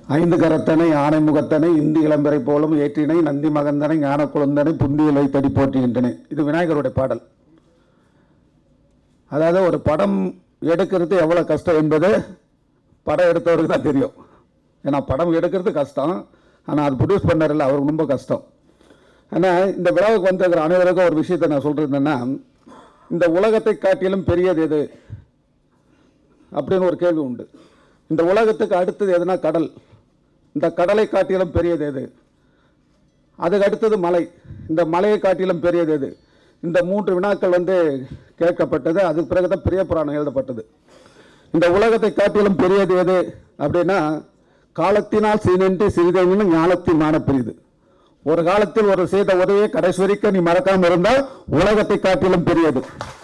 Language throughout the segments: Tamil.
ஐந்து கரத்தனை ஆனை முகத்தனை இந்தி இளம்பரை போலும் ஏற்றினை நந்தி மகந்தனை ஞான குழந்தனை புந்தியில் வைத்தடி போற்றுகின்றன இது விநாயகருடைய பாடல் அதாவது ஒரு படம் எடுக்கிறது எவ்வளோ கஷ்டம் என்பது படம் எடுத்தவருக்கு தான் தெரியும் ஏன்னா படம் எடுக்கிறது கஷ்டம் ஆனால் அது ப்ரொடியூஸ் பண்ணார்ல அவருக்கு ரொம்ப கஷ்டம் ஆனால் இந்த விழாவுக்கு வந்திருக்கிற அனைவருக்கும் ஒரு விஷயத்தை நான் சொல்கிறது என்னன்னா இந்த உலகத்தை காட்டிலும் பெரியது எது அப்படின்னு ஒரு கேள்வி உண்டு இந்த உலகத்துக்கு அடுத்தது எதுனா கடல் இந்த கடலை காட்டிலும் பெரியது எது அதுக்கு அடுத்தது மலை இந்த மலையை காட்டிலும் பெரியது எது இந்த மூன்று வினாக்கள் வந்து கேட்கப்பட்டது அதுக்கு பிறகு தான் பெரிய புராணம் எழுதப்பட்டது இந்த உலகத்தை காட்டிலும் பெரியது எது அப்படின்னா காலத்தினால் சீனின்றி சிறிதென்னு ஞானத்தின் மான பெரியது ஒரு காலத்தில் ஒரு செய்த உதவியை கடைசி வரைக்கும் நீ மறக்காம இருந்தால் உலகத்தை காட்டிலும் பெரியது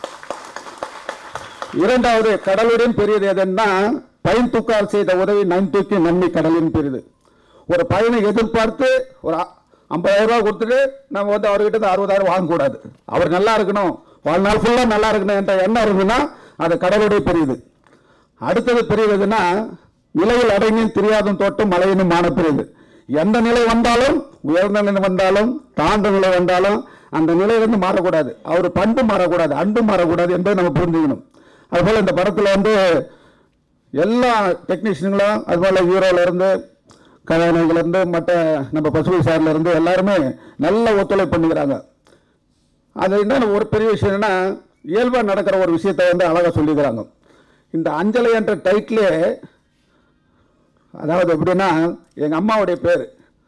இரண்டாவது கடலுடன் பெரியது எதுன்னா பயன் தூக்கால் செய்த உதவி நன் தூக்கி நன்மை கடலின் பெரியது ஒரு பயனை எதிர்பார்த்து ஒரு அ- ஐம்பதாயிரம் ரூபாய் கொடுத்துட்டு நம்ம வந்து அவர்கிட்ட இருந்து அறுபதாயிரம் வாங்கக்கூடாது அவர் நல்லா இருக்கணும் வாழ்நாள் ஃபுல்லாக நல்லா இருக்கணும் என்ற எண்ணம் இருந்ததுன்னா அது கடலுடைய பெரியது அடுத்தது பெரியதுன்னா நிலையில் அடங்கியும் தெரியாதும் தோட்டம் மலையினும் மான பெரியது எந்த நிலை வந்தாலும் உயர்ந்த நிலை வந்தாலும் தாழ்ந்த நிலை வந்தாலும் அந்த நிலையிலிருந்து மாறக்கூடாது அவர் பண்பு மாறக்கூடாது அன்பு மாறக்கூடாது என்பதை நம்ம புரிஞ்சுக்கணும் அதுபோல் இந்த படத்தில் வந்து எல்லா டெக்னீஷியன்களும் அதுபோல் ஹீரோல இருந்து கதாநாயகில இருந்து மற்ற நம்ம பசுமை சார்ல இருந்து எல்லாருமே நல்ல ஒத்துழைப்பு பண்ணிக்கிறாங்க அது என்ன ஒரு பெரிய விஷயம் என்னன்னா இயல்பா நடக்கிற ஒரு விஷயத்தை வந்து அழகா சொல்லிக்கிறாங்க இந்த அஞ்சலை என்ற டைட்டிலே அதாவது எப்படின்னா எங்க அம்மாவுடைய பேர்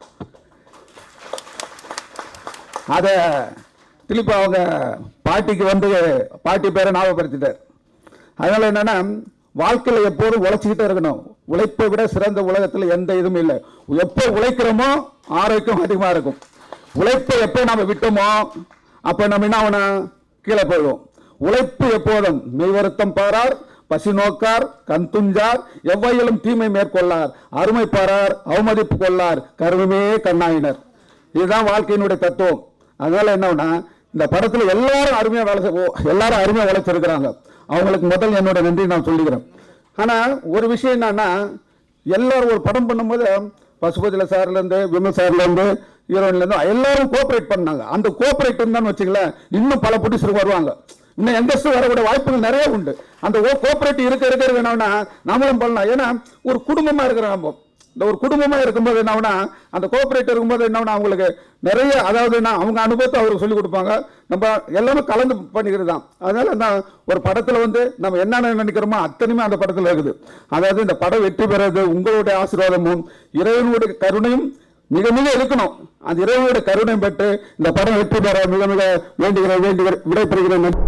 அதை திருப்பி அவங்க பாட்டிக்கு வந்து பாட்டி பேரை ஞாபகப்படுத்திட்டார் அதனால என்னன்னா வாழ்க்கையில் எப்போதும் உழைச்சிக்கிட்டே இருக்கணும் உழைப்பை விட சிறந்த உலகத்தில் எந்த இதுவும் இல்லை எப்போ உழைக்கிறோமோ ஆரோக்கியம் அதிகமாக இருக்கும் உழைப்பை எப்போ நம்ம விட்டோமோ அப்போ நம்ம என்ன ஆகணும் கீழே போயிடுவோம் உழைப்பு எப்போதும் மெய்வருத்தம் பாரார் பசி நோக்கார் கண் துஞ்சார் எவ்வையிலும் தீமை மேற்கொள்ளார் அருமை பாரார் அவமதிப்பு கொள்ளார் கருவமே கண்ணாயினர் இதுதான் வாழ்க்கையினுடைய தத்துவம் அதனால என்னன்னா இந்த படத்துல எல்லாரும் அருமையா வேலை செய்- ஓ, எல்லாரும் அருமையா உழைச்சிருக்கிறாங்க அவங்களுக்கு முதல் என்னோட நன்றி நான் சொல்லிக்கிறேன் ஆனா ஒரு விஷயம் என்னன்னா எல்லாரும் ஒரு படம் பண்ணும்போது பசுபதியில சார்ல இருந்து விமல் சார்ல இருந்து ஹீரோயின்ல இருந்து எல்லாரும் கோஆபரேட் பண்ணாங்க அந்த கோஆபரேட் இருந்தான்னு வச்சுங்களேன் இன்னும் பல ப்ரொடியூசர் வருவாங்க இன்னும் யங்கஸ்ட் வரக்கூடிய வாய்ப்புகள் நிறைய உண்டு அந்த கோஆபரேட்டிவ் இருக்க இருக்க இருக்க என்னன்னா நாமளும் பண்ணலாம் ஏன்னா ஒரு குடும்பமா இருக்கிற நம்ம இந்த ஒரு குடும்பமா இருக்கும்போது என்ன ஆகுனா அந்த கோஆபரேட் இருக்கும்போது என்ன ஆகுனா அவங்களுக்கு நிறைய அதாவது நான் அவங்க அனுபவத்தை அவருக்கு சொல்லி கொடுப்பாங்க நம்ம எல்லாமே கலந்து பண்ணிக்கிறது தான் அதனால நான் ஒரு படத்துல வந்து நம்ம என்னென்ன நினைக்கிறோமோ அத்தனையுமே அந்த படத்துல இருக்குது அதாவது இந்த படம் வெற்றி பெறது உங்களுடைய ஆசீர்வாதமும் இறைவனுடைய கருணையும் மிக மிக இருக்கணும் அந்த இறைவனுடைய கருணையும் பெற்று இந்த படம் வெற்றி பெற மிக மிக வேண்டுகிறேன் வேண்டுகிறேன் விடைபெறுகிறேன் நன்றி.